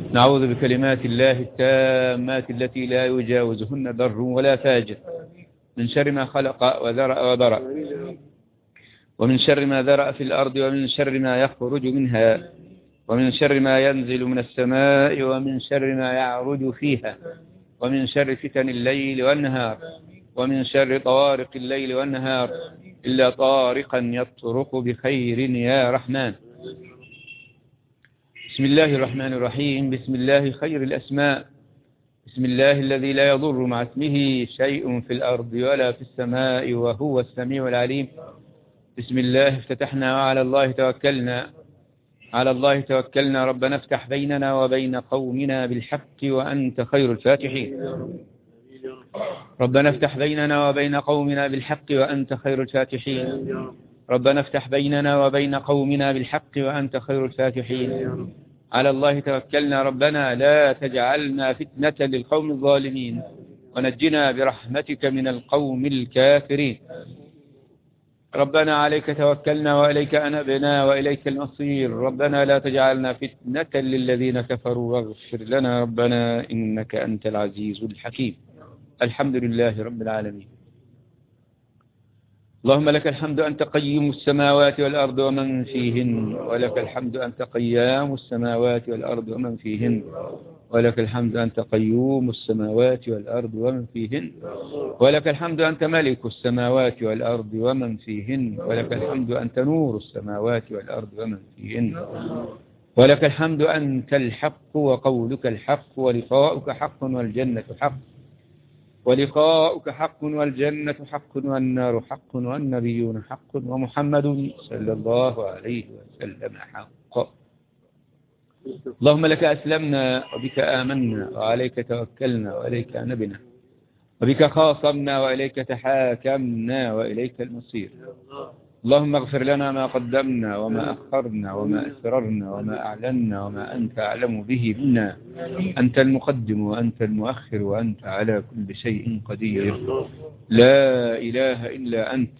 نعوذ بكلمات الله التامات التي لا يجاوزهن بر ولا فاجر من شر ما خلق وذرأ وبرأ ومن شر ما ذرأ في الأرض ومن شر ما يخرج منها ومن شر ما ينزل من السماء ومن شر ما يعرج فيها ومن شر فتن الليل والنهار ومن شر طوارق الليل والنهار إلا طارقا يطرق بخير يا رحمن بسم الله الرحمن الرحيم بسم الله خير الأسماء بسم الله الذي لا يضر مع اسمه شيء في الأرض ولا في السماء وهو السميع العليم بسم الله افتتحنا وعلى الله توكلنا على الله توكلنا ربنا افتح بيننا وبين قومنا بالحق وأنت خير الفاتحين ربنا افتح بيننا وبين قومنا بالحق وأنت خير الفاتحين ربنا افتح بيننا وبين قومنا بالحق وأنت خير الفاتحين على الله توكلنا ربنا لا تجعلنا فتنة للقوم الظالمين ونجنا برحمتك من القوم الكافرين ربنا عليك توكلنا وإليك أنبنا وإليك المصير ربنا لا تجعلنا فتنة للذين كفروا واغفر لنا ربنا إنك أنت العزيز الحكيم الحمد لله رب العالمين اللهم لك الحمد أنت قيم السماوات والأرض ومن فيهن ولك الحمد أنت قيام السماوات والأرض ومن فيهن ولك الحمد أنت قيوم السماوات والأرض ومن فيهن ولك الحمد أنت ملك السماوات والأرض ومن فيهن ولك الحمد أنت نور السماوات والأرض ومن فيهن ولك الحمد أنت الحق وقولك الحق ولقاؤك حق والجنة حق ولقاؤك حق والجنة حق والنار حق والنبيون حق ومحمد صلى الله عليه وسلم حق اللهم لك أسلمنا وبك آمنا وعليك توكلنا وإليك نبنا وبك خاصمنا وإليك تحاكمنا وإليك المصير اللهم اغفر لنا ما قدمنا وما أخرنا وما أسررنا وما أعلنا وما أنت أعلم به منا أنت المقدم وأنت المؤخر وأنت على كل شيء قدير لا إله إلا أنت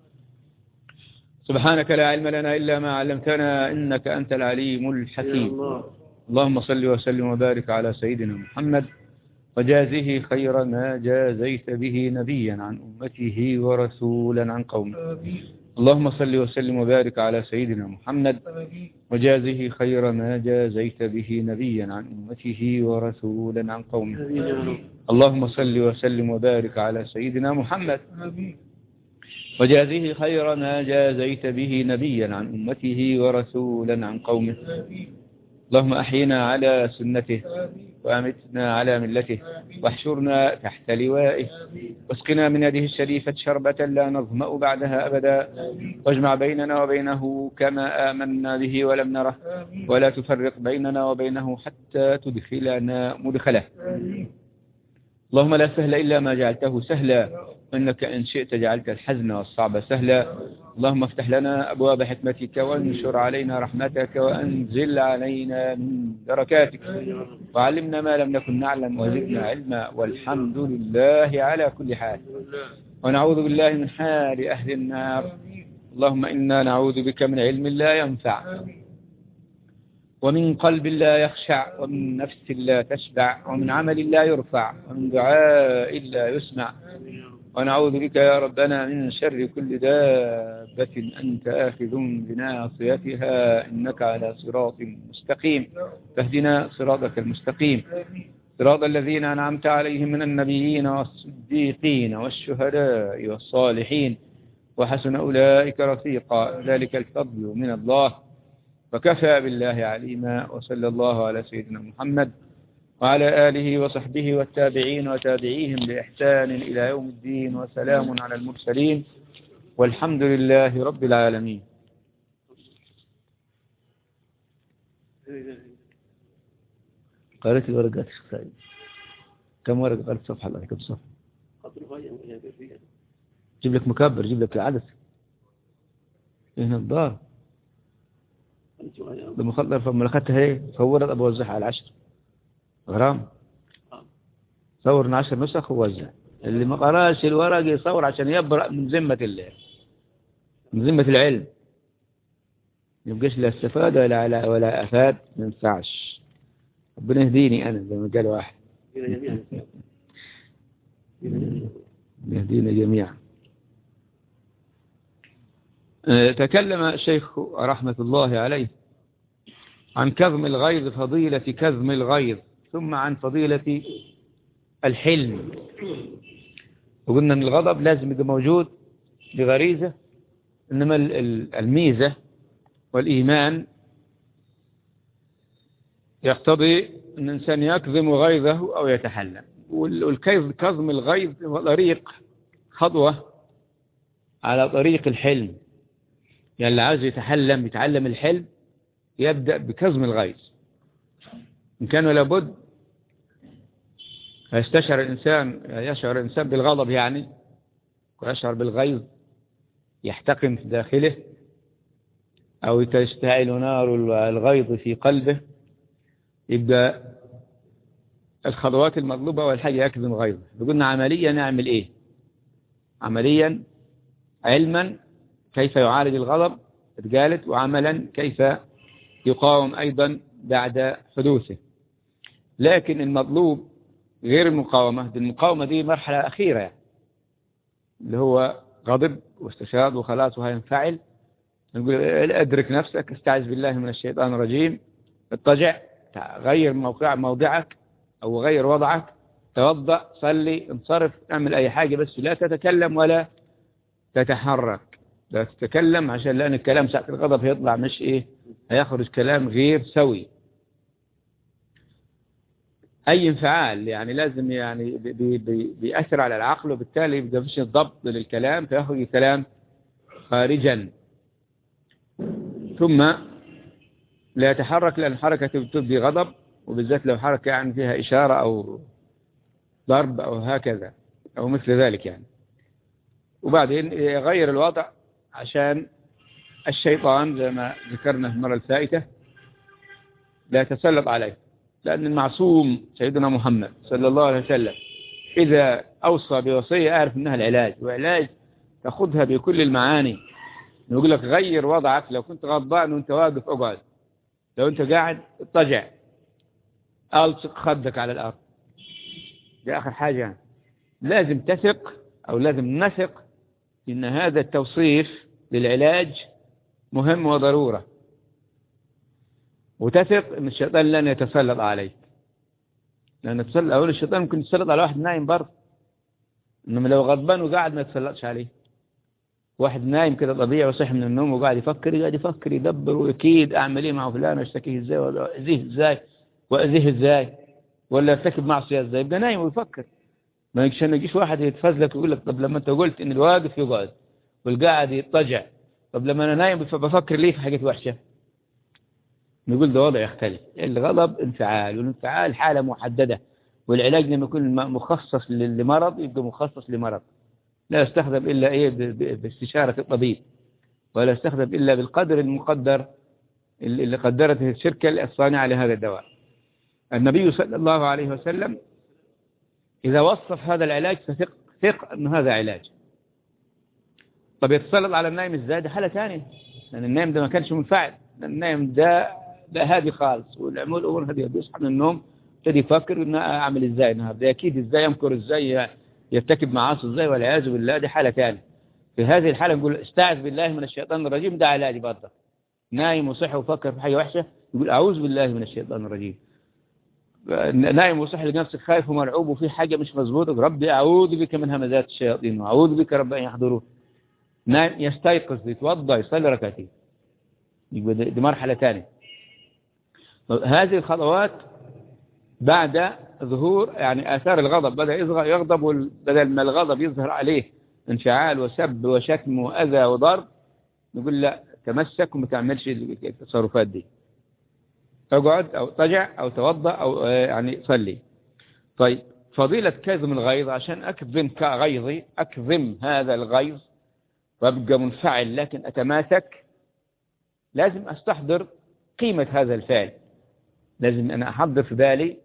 سبحانك لا علم لنا إلا ما علمتنا إنك أنت العليم الحكيم اللهم صل وسلم وبارك على سيدنا محمد وجازه خير ما جازيت به نبيا عن أمته ورسولا عن قومه اللهم صل وسلم وبارك على سيدنا محمد وجازه خير ما جازيت به نبيا عن أمته ورسولا عن قومه اللهم صل وسلم وبارك على سيدنا محمد وجازه خير ما جازيت به نبيا عن أمته ورسولا عن قومه اللهم أحينا على سنته وأمتنا على ملته واحشرنا تحت لوائه واسقنا من يده الشريفة شربة لا نظمأ بعدها أبدا واجمع بيننا وبينه كما آمنا به ولم نره ولا تفرق بيننا وبينه حتى تدخلنا مدخله اللهم لا سهل إلا ما جعلته سهلا إنك إن شئت جعلت الحزن والصعب سهلا اللهم افتح لنا أبواب حكمتك وانشر علينا رحمتك وأنزل علينا من بركاتك وعلمنا ما لم نكن نعلم وزدنا علما والحمد لله على كل حال ونعوذ بالله من حال أهل النار اللهم إنا نعوذ بك من علم لا ينفع ومن قلب لا يخشع ومن نفس لا تشبع ومن عمل لا يرفع ومن دعاء لا يسمع ونعوذ بك يا ربنا من شر كل دابة أنت آخذ بناصيتها إنك على صراط مستقيم فاهدنا صراطك المستقيم صراط الذين أنعمت عليهم من النبيين والصديقين والشهداء والصالحين وحسن أولئك رفيقا ذلك الفضل من الله وكفى بالله عليما وصلى الله على سيدنا محمد وعلى آله وصحبه والتابعين وتابعيهم بإحسان إلى يوم الدين وسلام على المرسلين والحمد لله رب العالمين قرأت الورقات الشيخ سعيد كم ورقة قرأت صفحة الله كم صفحة جيب لك مكبر جيب لك العدس هنا الدار لما خلص لما اخذتها هي صورت ابو وزعها على العشر غرام صور عشر نسخ ووزع اللي ما قراش الورق يصور عشان يبرأ من ذمة الله من ذمة العلم يبقاش لا استفاد ولا ولا افاد ما ينفعش ربنا يهديني أنا زي ما قال واحد يهدينا جميعا آه، تكلم الشيخ رحمة الله عليه عن كظم الغيظ فضيلة كظم الغيظ ثم عن فضيلة الحلم وقلنا أن الغضب لازم يبقى موجود بغريزة إنما الميزة والإيمان يقتضي أن الإنسان يكظم غيظه أو يتحلم والكيظ كظم الغيظ هو طريق خطوة على طريق الحلم يعني اللي عاوز يتحلم يتعلم الحلم يبدأ بكظم الغيظ إن كان لابد فيستشعر الإنسان يشعر الإنسان بالغضب يعني ويشعر بالغيظ يحتقن في داخله أو تشتعل نار الغيظ في قلبه يبقى الخطوات المطلوبة أول حاجة يكظم غيظه قلنا عمليا نعمل إيه عمليا علما كيف يعالج الغضب اتقالت وعملا كيف يقاوم أيضا بعد حدوثه لكن المطلوب غير المقاومة دي المقاومة دي مرحلة أخيرة يعني. اللي هو غضب واستشهاد وخلاص وهينفعل نقول ادرك نفسك استعذ بالله من الشيطان الرجيم اضطجع غير موقع موضعك أو غير وضعك توضأ صلي انصرف اعمل أي حاجة بس لا تتكلم ولا تتحرك لا تتكلم عشان لأن الكلام ساعة الغضب هيطلع مش إيه هيخرج كلام غير سوي أي انفعال يعني لازم يعني بي بي بيأثر على العقل وبالتالي يبقى فيش الضبط للكلام فيخرج الكلام خارجا ثم لا يتحرك لأن الحركة تبدي غضب وبالذات لو حركة يعني فيها إشارة أو ضرب أو هكذا أو مثل ذلك يعني وبعدين يغير الوضع عشان الشيطان زي ما ذكرنا في المرة الفائتة لا يتسلط عليه لأن المعصوم سيدنا محمد صلى الله عليه وسلم إذا أوصى بوصية أعرف أنها العلاج وعلاج تأخذها بكل المعاني يقول لك غير وضعك لو كنت غضبان وانت واقف اقعد لو انت قاعد اضطجع الصق خدك على الارض دي اخر حاجة يعني. لازم تثق او لازم نثق ان هذا التوصيف للعلاج مهم وضرورة وتثق ان الشيطان لن يتسلط عليك لان تسلط اول الشيطان ممكن يتسلط على واحد نايم برضه انما لو غضبان وقاعد ما يتسلطش عليه واحد نايم كده طبيعي وصح من النوم وقاعد يفكر قاعد يفكر يدبر ويكيد اعمل ايه مع فلان اشتكيه ازاي ولا اذيه ازاي واذيه ازاي ولا ارتكب معصيه ازاي يبقى نايم ويفكر ما يجيش واحد يتفزلك ويقول لك طب لما انت قلت ان الواقف يقعد والقاعد يضطجع طب لما انا نايم بفكر ليه في حاجات وحشه نقول ده وضع يختلف الغضب انفعال والانفعال حاله محدده والعلاج لما يكون مخصص لمرض يبقى مخصص لمرض لا يستخدم إلا إيه باستشارة الطبيب ولا يستخدم إلا بالقدر المقدر اللي قدرته الشركة الصانعة لهذا الدواء النبي صلى الله عليه وسلم إذا وصف هذا العلاج فثق ثق أن هذا علاج طب يتسلط على النايم ازاي ده حالة ثانية لأن النايم ده ما كانش منفعل النايم ده ده هادي خالص والعمول الأمور هادية بيصحى من النوم ابتدي يفكر انه اعمل ازاي النهارده اكيد ازاي يمكر ازاي يرتكب معاصي ازاي والعياذ بالله دي حالة ثانيه في هذه الحالة نقول استعذ بالله من الشيطان الرجيم ده علاج برضه نايم وصحي وفكر في حاجة وحشة يقول أعوذ بالله من الشيطان الرجيم نايم وصحي لنفسك خايف ومرعوب وفي حاجة مش مظبوطة ربي أعوذ بك من همزات الشياطين وأعوذ بك رب أن يحضرون نايم يستيقظ يتوضا يصلي ركعتين يبقى دي مرحلة ثانية هذه الخطوات بعد ظهور يعني آثار الغضب بدأ يغضب بدل ما الغضب يظهر عليه انفعال وسب وشتم وأذى وضرب نقول لا تمسك وما تعملش التصرفات دي اقعد أو طجع أو توضأ أو يعني صلي طيب فضيلة كظم الغيظ عشان أكظم كغيظي أكظم هذا الغيظ وأبقى منفعل لكن أتماسك لازم أستحضر قيمة هذا الفعل لازم أنا أحضر في بالي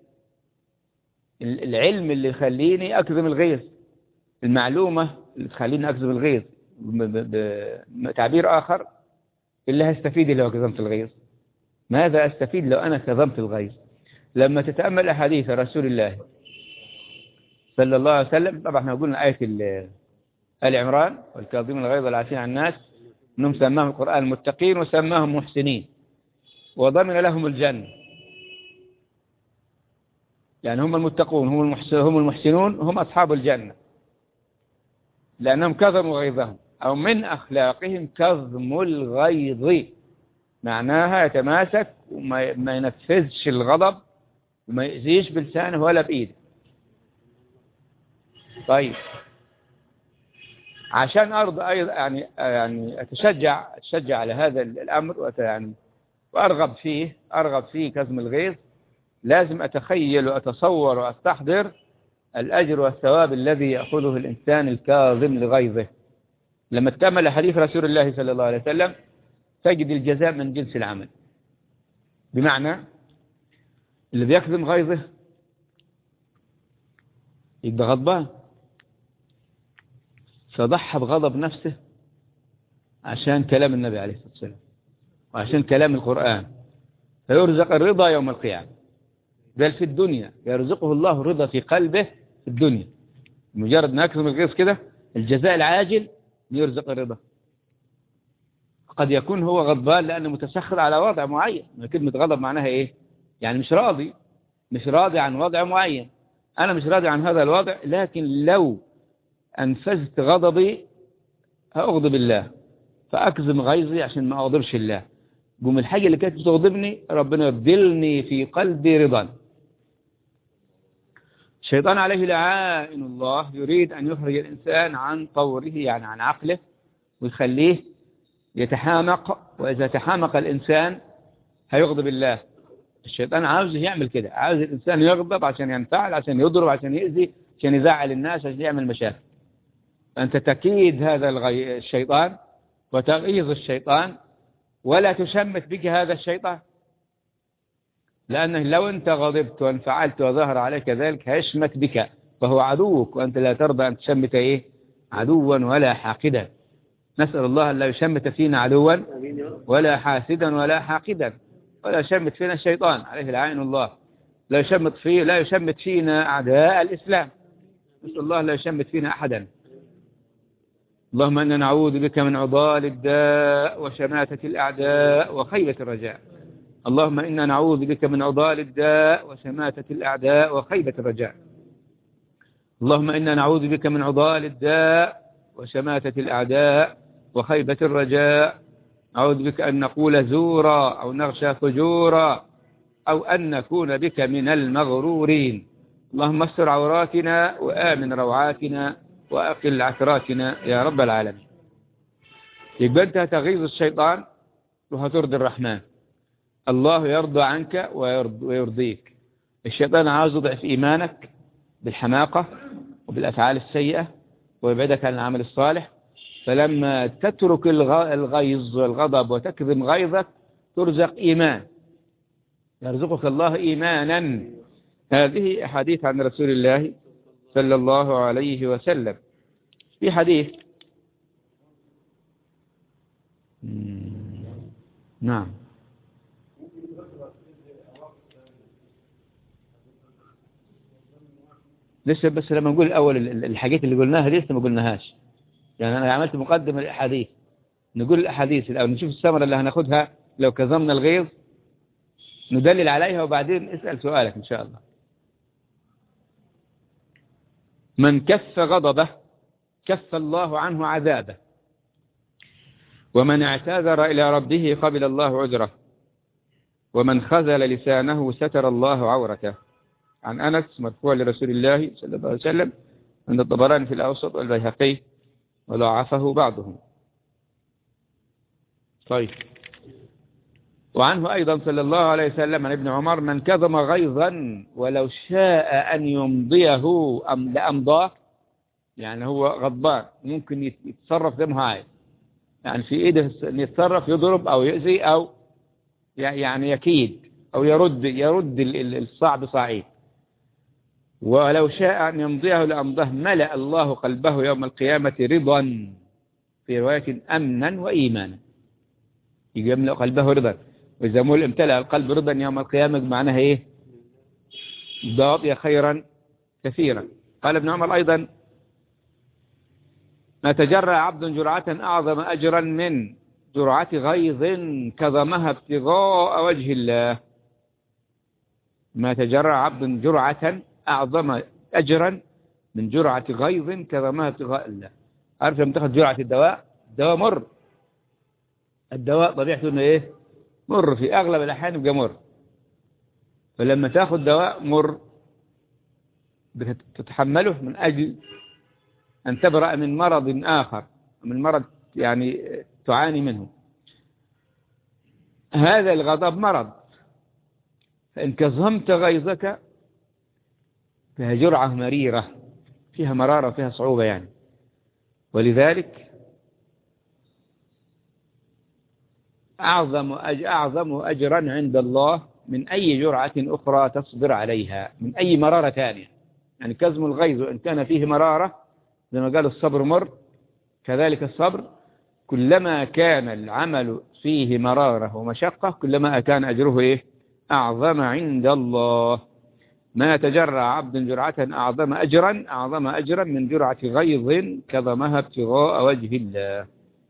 العلم اللي يخليني أكظم الغيظ المعلومة اللي تخليني أكظم الغيظ بتعبير آخر اللي هستفيد لو كظمت الغيظ ماذا أستفيد لو أنا كظمت الغيظ لما تتأمل أحاديث رسول الله صلى الله عليه وسلم طبعا احنا قلنا آية آل عمران والكاظمين الغيظ والعافين عن الناس انهم سماهم القرآن المتقين وسماهم محسنين وضمن لهم الجنة يعني هم المتقون هم هم المحسنون هم أصحاب الجنة لأنهم كظموا غيظهم أو من أخلاقهم كظم الغيظ معناها يتماسك وما ينفذش الغضب وما يأذيش بلسانه ولا بإيده طيب عشان أرضى أيضا يعني يعني أتشجع أتشجع على هذا الأمر يعني وأرغب فيه أرغب فيه كظم الغيظ لازم أتخيل وأتصور وأستحضر الأجر والثواب الذي يأخذه الإنسان الكاظم لغيظه لما تكمل حديث رسول الله صلى الله عليه وسلم تجد الجزاء من جنس العمل بمعنى اللي بيكظم غيظه يبقى غضبان فضحى بغضب نفسه عشان كلام النبي عليه الصلاة والسلام وعشان كلام القرآن فيرزق الرضا يوم القيامة بل في الدنيا يرزقه الله الرضا في قلبه في الدنيا مجرد ما يكظم الغيظ كده الجزاء العاجل يرزق الرضا قد يكون هو غضبان لأنه متسخر على وضع معين كلمة غضب معناها إيه يعني مش راضي مش راضي عن وضع معين أنا مش راضي عن هذا الوضع لكن لو أنفذت غضبي هأغضب الله فأكظم غيظي عشان ما أغضبش الله قوم الحاجة اللي كانت بتغضبني ربنا يبدلني في قلبي رضا الشيطان عليه لعائن الله يريد أن يخرج الإنسان عن طوره يعني عن عقله ويخليه يتحامق وإذا تحامق الإنسان هيغضب الله الشيطان عاوزه يعمل كده عاوز الإنسان يغضب عشان ينفعل عشان يضرب عشان يأذي عشان يزعل الناس عشان يعمل مشاكل فأنت تكيد هذا الشيطان وتغيظ الشيطان ولا تشمت بك هذا الشيطان لأنه لو أنت غضبت وانفعلت وظهر عليك ذلك هيشمت بك فهو عدوك وأنت لا ترضى أن تشمت إيه عدوا ولا حاقدا نسأل الله أن لا يشمت فينا عدوا ولا حاسدا ولا حاقدا ولا يشمت فينا الشيطان عليه العين الله لا يشمت فيه لا يشمت فينا أعداء الإسلام نسأل الله لا يشمت فينا أحدا اللهم أنا نعوذ بك من عضال الداء وشماتة الأعداء وخيبة الرجاء اللهم إنا نعوذ بك من عضال الداء وشماتة الأعداء وخيبة الرجاء اللهم إنا نعوذ بك من عضال الداء وشماتة الأعداء وخيبة الرجاء نعوذ بك أن نقول زورا أو نغشى فجورا أو أن نكون بك من المغرورين اللهم استر عوراتنا وآمن روعاتنا وأقل عثراتنا يا رب العالمين يبقى أنت هتغيظ الشيطان وهترضي الرحمن الله يرضى عنك ويرضيك الشيطان عاوز يضعف إيمانك بالحماقة وبالأفعال السيئة ويبعدك عن العمل الصالح فلما تترك الغيظ والغضب وتكظم غيظك ترزق إيمان يرزقك الله إيمانا هذه أحاديث عن رسول الله صلى الله عليه وسلم في حديث نعم لسه بس لما نقول الأول الحاجات اللي قلناها لسه ما قلناهاش يعني أنا عملت مقدمة الأحاديث نقول الأحاديث الأول نشوف الثمرة اللي هناخدها لو كظمنا الغيظ ندلل عليها وبعدين اسأل سؤالك إن شاء الله من كف غضبه كف الله عنه عذابه ومن اعتذر إلى ربه قبل الله عذره ومن خذل لسانه ستر الله عورته عن أنس مرفوع لرسول الله صلى الله عليه وسلم عند الطبراني في الأوسط والبيهقي وضعفه بعضهم طيب وعنه أيضا صلى الله عليه وسلم عن ابن عمر من كظم غيظا ولو شاء أن يمضيه أم لأمضاه يعني هو غضبان ممكن يتصرف زي ما عايز يعني في ايده ان يتصرف يضرب او يؤذي او يعني يكيد او يرد يرد الصعب صعيد ولو شاء أن يمضيه لأمضاه ملأ الله قلبه يوم القيامة رضا في رواية أمنا وإيمانا يجي يملأ قلبه رضا وإذا مول امتلأ القلب رضا يوم القيامة معناها إيه باطي خيرا كثيرا قال ابن عمر أيضا ما تجرى عبد جرعة أعظم أجرا من جرعة غيظ كظمها ابتغاء وجه الله ما تجرى عبد جرعة أعظم أجرا من جرعة غيظ كظمها ابتغاء الله عارف لما تاخذ جرعة الدواء الدواء مر الدواء طبيعته انه ايه مر في اغلب الاحيان يبقى مر فلما تاخذ دواء مر تتحمله من اجل ان تبرأ من مرض اخر من مرض يعني تعاني منه هذا الغضب مرض فإن كظمت غيظك فيها جرعة مريرة فيها مرارة فيها صعوبة يعني ولذلك أعظم أج أعظم أجرا عند الله من أي جرعة أخرى تصبر عليها من أي مرارة ثانية يعني كزم الغيظ إن كان فيه مرارة زي ما قال الصبر مر كذلك الصبر كلما كان العمل فيه مرارة ومشقة كلما كان أجره إيه أعظم عند الله ما تجرى عبد جرعة أعظم أجرا أعظم أجرا من جرعة غيظ كظمها ابتغاء وجه الله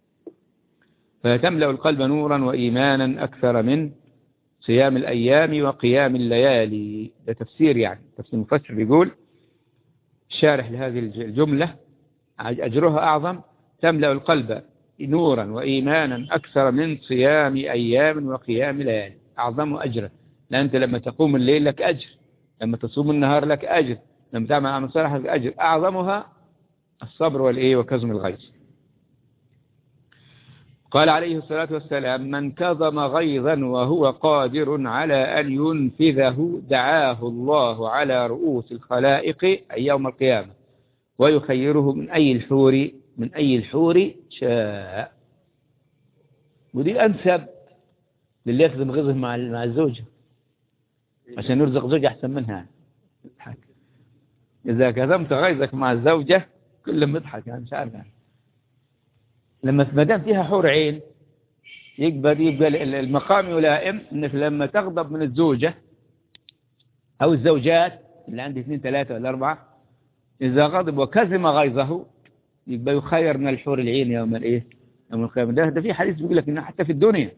فتملأ القلب نورا وإيمانا أكثر من صيام الأيام وقيام الليالي ده تفسير يعني تفسير المفسر بيقول شارح لهذه الجملة أجرها أعظم تملأ القلب نورا وإيمانا أكثر من صيام أيام وقيام ليالي أعظم أجرا لأن أنت لما تقوم الليل لك أجر لما تصوم النهار لك أجر لما تعمل عمل صالح لك أجر أعظمها الصبر والإيه وكظم الغيظ قال عليه الصلاة والسلام من كظم غيظا وهو قادر على أن ينفذه دعاه الله على رؤوس الخلائق أي يوم القيامة ويخيره من أي الحور من أي الحور شاء ودي أنسب للي يكظم غيظه مع مع الزوجة عشان يرزق زوجة أحسن منها إذا كظمت غيظك مع الزوجة كلهم يضحك يعني مش عارف يعني. لما ما دام فيها حور عين يقبل يبقى المقام يلائم انك لما تغضب من الزوجة او الزوجات اللي عندي اثنين ثلاثة ولا اربعة اذا غضب وكزم غيظه يبقى يخير من الحور العين يوم الايه يوم القيامة ده, ده في حديث بيقول لك انه حتى في الدنيا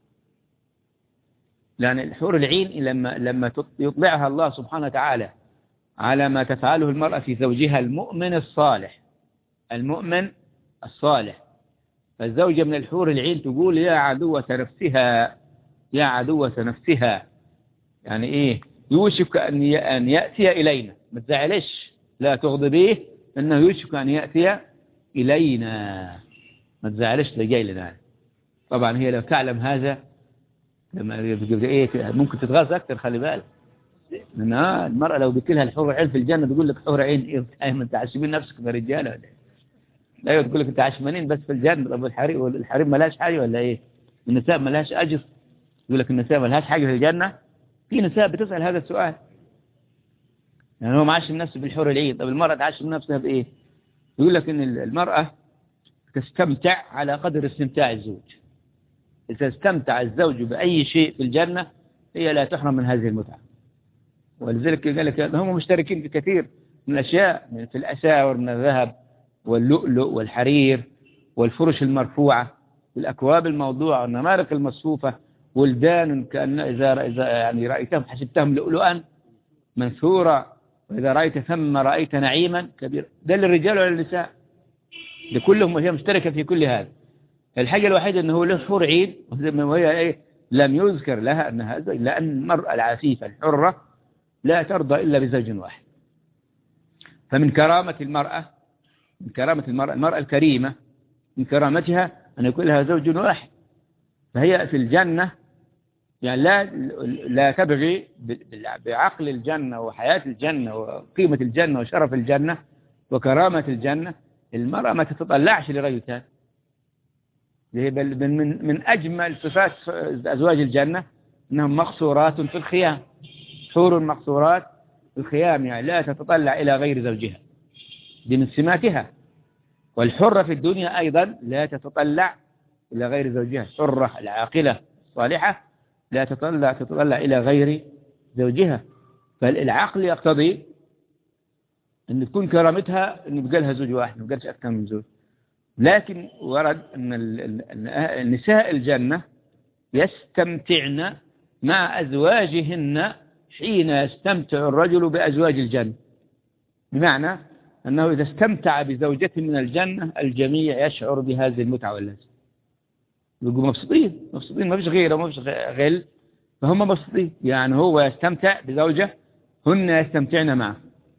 لأن الحور العين لما لما يطلعها الله سبحانه وتعالى على ما تفعله المرأة في زوجها المؤمن الصالح المؤمن الصالح فالزوجة من الحور العين تقول يا عدوة نفسها يا عدوة نفسها يعني ايه يوشك أن أن يأتي إلينا ما تزعلش لا تغضبيه إنه يوشك أن يأتي إلينا ما تزعلش ده جاي لنا طبعا هي لو تعلم هذا لما ايه ممكن تتغاظ أكثر خلي بالك لأن المرأة لو قلت لها الحور عين في الجنة تقول لك حور عين ايه انت عاشمين نفسك برجاله ولا ايه لا تقول لك انت عشمانين بس في الجنة طب الحريم والحريم ملاش حاجة ولا ايه النساء ملاش أجر يقول لك النساء ملهاش حاجة في الجنة في نساء بتسأل هذا السؤال يعني هو معاشم نفسه بالحور العين طب المرأة تعاشم نفسها بإيه يقول لك ان المرأة تستمتع على قدر استمتاع الزوج إذا استمتع الزوج بأي شيء في الجنة هي لا تحرم من هذه المتعة ولذلك قال لك هم مشتركين في كثير من الأشياء في الأساور من الذهب واللؤلؤ والحرير والفرش المرفوعة والأكواب الموضوعة والنمارق المصفوفة والدان كأن إذا, إذا يعني رأيتهم حسبتهم لؤلؤا منثورا وإذا رأيت ثم رأيت نعيما كبيرا ده للرجال ولا للنساء لكلهم وهي مشتركة في كل هذا الحاجة الوحيدة أنه له حور عين وهي إيه لم يذكر لها أنها زوج لأن المرأة العفيفة الحرة لا ترضى إلا بزوج واحد فمن كرامة المرأة من كرامة المرأة المرأة الكريمة من كرامتها أن يكون لها زوج واحد فهي في الجنة يعني لا لا تبغي بعقل الجنة وحياة الجنة وقيمة الجنة وشرف الجنة وكرامة الجنة المرأة ما تتطلعش لرجل ثاني بل من من أجمل صفات أزواج الجنة أنهم مقصورات في الخيام حور مقصورات في الخيام يعني لا تتطلع إلى غير زوجها دي من سماتها والحرة في الدنيا أيضا لا تتطلع إلى غير زوجها الحرة العاقلة الصالحة لا تتطلع تتطلع إلى غير زوجها فالعقل يقتضي أن تكون كرامتها أن يبقى لها زوج واحد ما يبقاش أكثر من زوج لكن ورد أن النساء الجنة يستمتعن مع أزواجهن حين يستمتع الرجل بأزواج الجنة بمعنى أنه إذا استمتع بزوجة من الجنة الجميع يشعر بهذه المتعة واللذة يبقوا مبسوطين مبسوطين ما فيش غيره ما فيش غل فهم مبسوطين يعني هو يستمتع بزوجة هن يستمتعن معه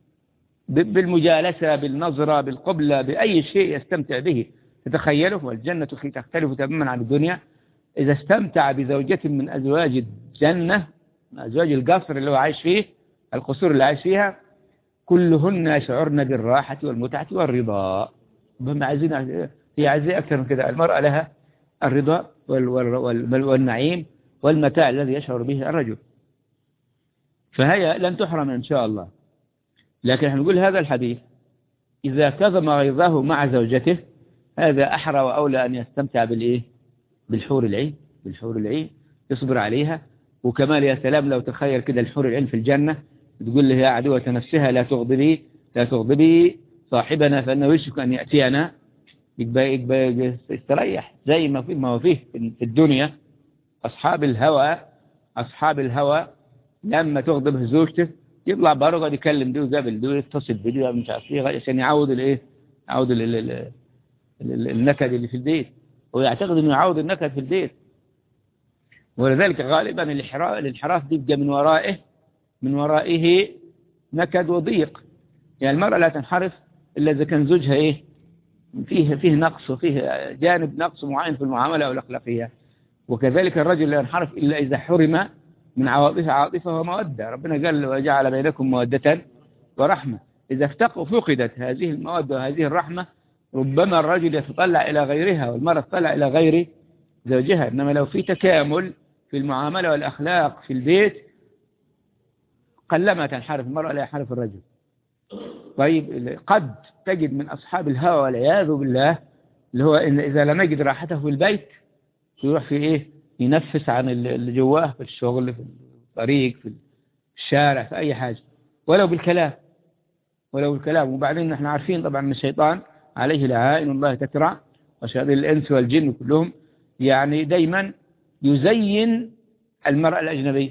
بالمجالسة بالنظرة بالقبلة بأي شيء يستمتع به تتخيله والجنة تختلف تماما عن الدنيا إذا استمتع بزوجة من أزواج الجنة أزواج القصر اللي هو عايش فيه القصور اللي عايش فيها كلهن يشعرن بالراحة والمتعة والرضا هم عايزين هي عايزين أكثر من كده المرأة لها الرضا والنعيم والمتاع الذي يشعر به الرجل فهي لن تحرم إن شاء الله لكن احنا نقول هذا الحديث إذا كظم غيظه مع زوجته هذا أحرى وأولى أن يستمتع بالإيه بالحور العين بالحور العين يصبر عليها وكمان يا سلام لو تخيل كده الحور العين في الجنة تقول له يا عدوة نفسها لا تغضبي لا تغضبي صاحبنا فإنه يشك أن يأتينا يبقى يبقى يستريح زي ما في ما هو فيه في الدنيا أصحاب الهوى أصحاب الهوى لما تغضب زوجته يطلع بره يقعد يكلم دي وقابل دي ويتصل بدي مش عارف ايه عشان يعود الايه يعود النكد اللي في البيت ويعتقد انه يعود النكد في البيت ولذلك غالبا الانحراف بيبقى من ورائه من ورائه نكد وضيق يعني المرأة لا تنحرف إلا إذا كان زوجها إيه فيه فيه نقص وفيه جانب نقص معين في المعاملة والأخلاقية وكذلك الرجل لا ينحرف إلا إذا حرم من عواطفه عاطفة ومودة ربنا قال وجعل بينكم مودة ورحمة إذا افتقوا فقدت هذه المودة وهذه الرحمة ربما الرجل يتطلع إلى غيرها والمرأة تطلع إلى غير زوجها إنما لو في تكامل في المعاملة والأخلاق في البيت قلما تنحرف المرأة لا ينحرف الرجل طيب قد تجد من أصحاب الهوى والعياذ بالله اللي هو إن إذا لم يجد راحته في البيت يروح في إيه ينفس عن اللي جواه في الشغل في الطريق في الشارع في أي حاجة ولو بالكلام ولو بالكلام وبعدين نحن عارفين طبعا أن الشيطان عليه لعائن الله تكرع وشياطين الإنس والجن كلهم يعني دايما يزين المرأة الأجنبية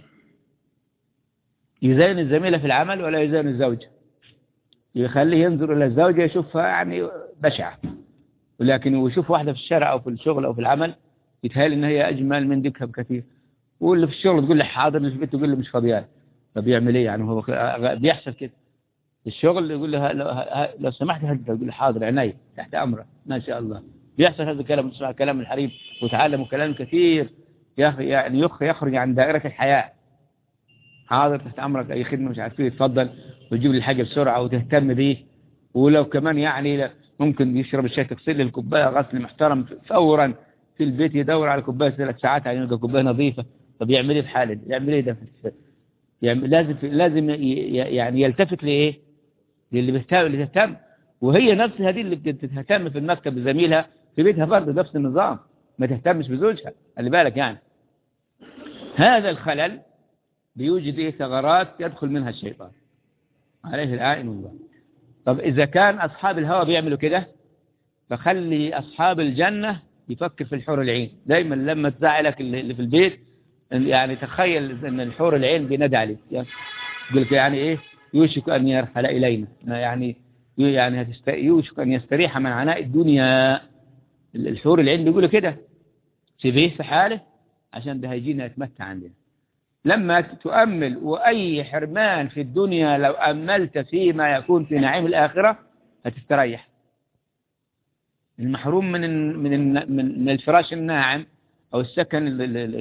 يزين الزميلة في العمل ولا يزين الزوجة يخليه ينظر إلى الزوجة يشوفها يعني بشعة ولكن يشوف واحدة في الشارع أو في الشغل أو في العمل يتهيأ إن هي أجمل من ديكها بكثير واللي في الشغل تقول له حاضر مش بيت تقول له مش فاضيان طب يعمل ايه يعني هو بيحصل كده في الشغل يقول له لو, لو سمحت هدى يقول له حاضر عيني تحت امرك ما شاء الله بيحصل هذا الكلام تسمع كلام الحريم وتعلموا كلام كثير يعني يخرج عن دائرة الحياة حاضر تحت امرك اي خدمه مش عارف ايه اتفضل وتجيب لي الحاجه بسرعه وتهتم بيه ولو كمان يعني ممكن يشرب الشاي تغسل لي الكوبايه غسل محترم فورا في البيت يدور على كوبايه ثلاث ساعات عشان يلقى كوبايه نظيفه طب يعمل ايه في حاله يعمل ايه ده يعني لازم لازم يعني يلتفت لايه للي بيهتم اللي تهتم وهي نفسها دي اللي بتهتم في المكتب بزميلها في بيتها برضه نفس النظام ما تهتمش بزوجها خلي بالك يعني هذا الخلل بيوجد ايه ثغرات يدخل منها الشيطان عليه العائن الله طب إذا كان أصحاب الهوى بيعملوا كده فخلي أصحاب الجنة يفكر في الحور العين دايما لما تزعلك اللي في البيت يعني تخيل ان الحور العين بينادي عليك يعني يقول لك يعني ايه يوشك ان يرحل الينا يعني يعني يوشك ان يستريح من عناء الدنيا الحور العين بيقولوا كده سيبيه في حاله عشان ده هيجينا يتمتع عندنا لما تؤمل وأي حرمان في الدنيا لو أملت فيما يكون في نعيم الآخرة هتستريح المحروم من من من الفراش الناعم أو السكن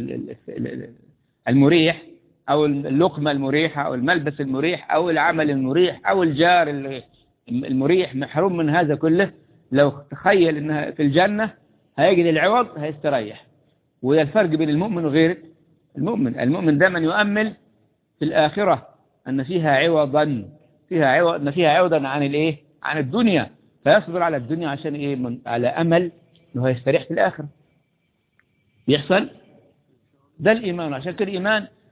المريح أو اللقمة المريحة أو الملبس المريح أو العمل المريح أو الجار المريح محروم من هذا كله لو تخيل أنها في الجنة هيجد العوض هيستريح وده الفرق بين المؤمن وغير المؤمن المؤمن دائما يؤمل في الآخرة أن فيها عوضا فيها عوض أن فيها عوضا عن الإيه عن الدنيا فيصبر على الدنيا عشان إيه من على أمل أنه يستريح في الآخرة يحصل ده الإيمان عشان كده الإيمان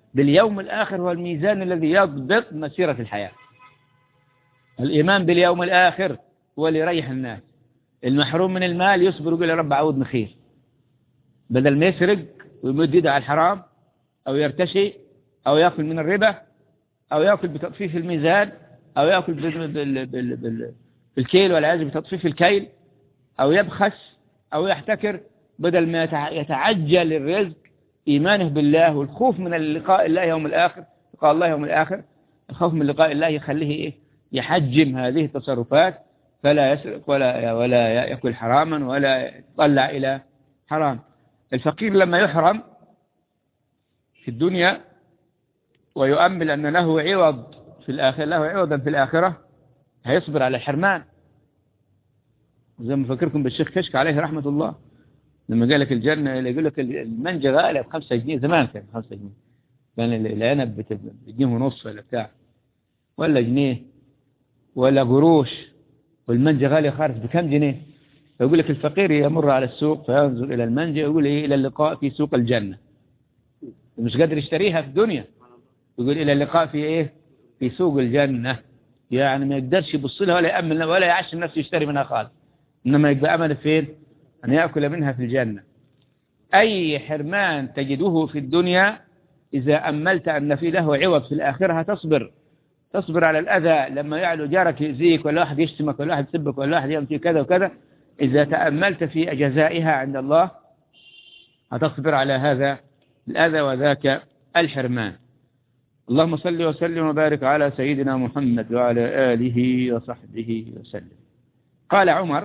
باليوم الآخر هو الميزان الذي يضبط مسيرة الحياة الإيمان باليوم الآخر هو اللي يريح الناس المحروم من المال يصبر ويقول يا رب عودني خير بدل ما يسرق ويمد يده على الحرام أو يرتشي أو يأكل من الربا أو يأكل بتطفيف الميزان أو يأكل بالكيل والعياذ بتطفيف الكيل أو يبخس أو يحتكر بدل ما يتعجل الرزق إيمانه بالله والخوف من اللقاء الله يوم الآخر لقاء الله يوم الآخر الخوف من لقاء الله يخليه إيه يحجم هذه التصرفات فلا يسرق ولا ولا يأكل حراما ولا يطلع إلى حرام الفقير لما يحرم في الدنيا ويؤمل أن له عوض في الآخرة له عوضا في الآخرة هيصبر على الحرمان زي ما فكركم بالشيخ كشك عليه رحمة الله لما قال لك الجنة يقول لك المنجة غالية بخمسة جنيه زمان كان بخمسة جنيه كان العنب بجنيه ونص ولا بتاع ولا جنيه ولا قروش والمنجة غالية خارج بكم جنيه فيقول لك الفقير يمر على السوق فينظر إلى المنجة يقول إيه إلى اللقاء في سوق الجنة مش قادر يشتريها في الدنيا يقول إلى اللقاء في إيه في سوق الجنة يعني ما يقدرش يبص لها ولا يأمل ولا يعشم نفسه يشتري منها خالص إنما يبقى أمل فين أن يأكل منها في الجنة أي حرمان تجده في الدنيا إذا أملت أن في له عوض في الآخرة تصبر تصبر على الأذى لما يعلو جارك يؤذيك ولا واحد يشتمك ولا واحد يسبك ولا واحد يمشي كذا وكذا إذا تأملت في جزائها عند الله هتصبر على هذا الأذى وذاك الحرمان اللهم صل وسلم وبارك على سيدنا محمد وعلى آله وصحبه وسلم قال عمر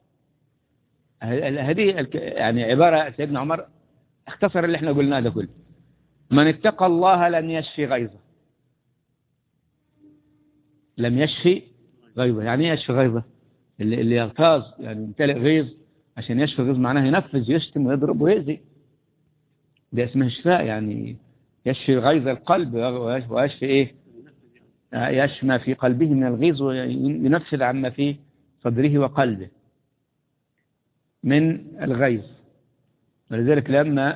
هذه يعني عبارة سيدنا عمر اختصر اللي احنا قلناه ده كله من اتقى الله لن يشفي غيظه لم يشفي غيظه يعني ايه يشفي غيظه اللي, اللي يغتاظ يعني يمتلئ غيظ عشان يشفي غيظ معناه ينفذ يشتم ويضرب ويأذي ده اسمه شفاء يعني يشفي غيظ القلب ويشفي ايه يشفي ما في قلبه من الغيظ وينفذ عما في صدره وقلبه من الغيظ ولذلك لما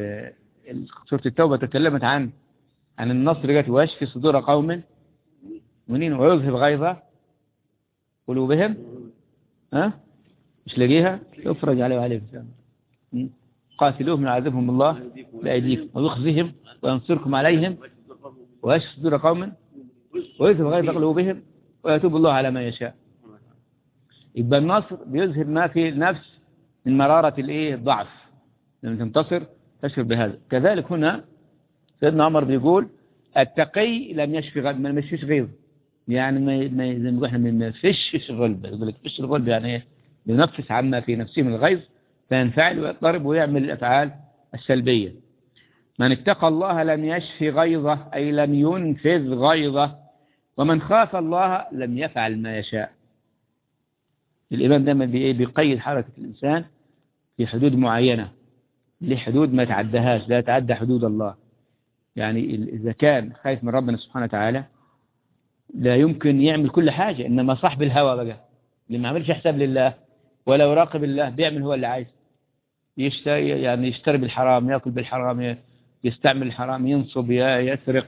سورة التوبة تكلمت عن عن النصر جت ويشفي صدور قوم منين ويذهب غيظ قلوبهم ها مش لاقيها يفرج عليه وعليه قاتلوهم يعذبهم الله بأيديكم ويخزيهم وينصركم عليهم ويشفي صدور قوم ويذهب غيظ قلوبهم ويتوب الله على ما يشاء يبقى النصر بيذهب ما في النفس من مرارة الايه الضعف لما تنتصر تشعر بهذا كذلك هنا سيدنا عمر بيقول التقي لم يشفي غيظ ما يشفيش غيظ يعني ما ما زي ما احنا ما يفشش الغلب يقول لك فش الغلب يعني ايه ينفس عما في نفسه من الغيظ فينفعل ويضطرب ويعمل الافعال السلبيه من اتقى الله لم يشفي غيظه اي لم ينفذ غيظه ومن خاف الله لم يفعل ما يشاء الإمام دايما بيقيد حركة الإنسان في حدود معينة لحدود ما تعدهاش لا يتعدى حدود الله يعني إذا كان خايف من ربنا سبحانه وتعالى لا يمكن يعمل كل حاجة إنما صاحب الهوى بقى اللي ما عملش حساب لله ولا يراقب الله بيعمل هو اللي عايز يشتري يعني يشتري بالحرام يأكل بالحرام يستعمل الحرام ينصب يسرق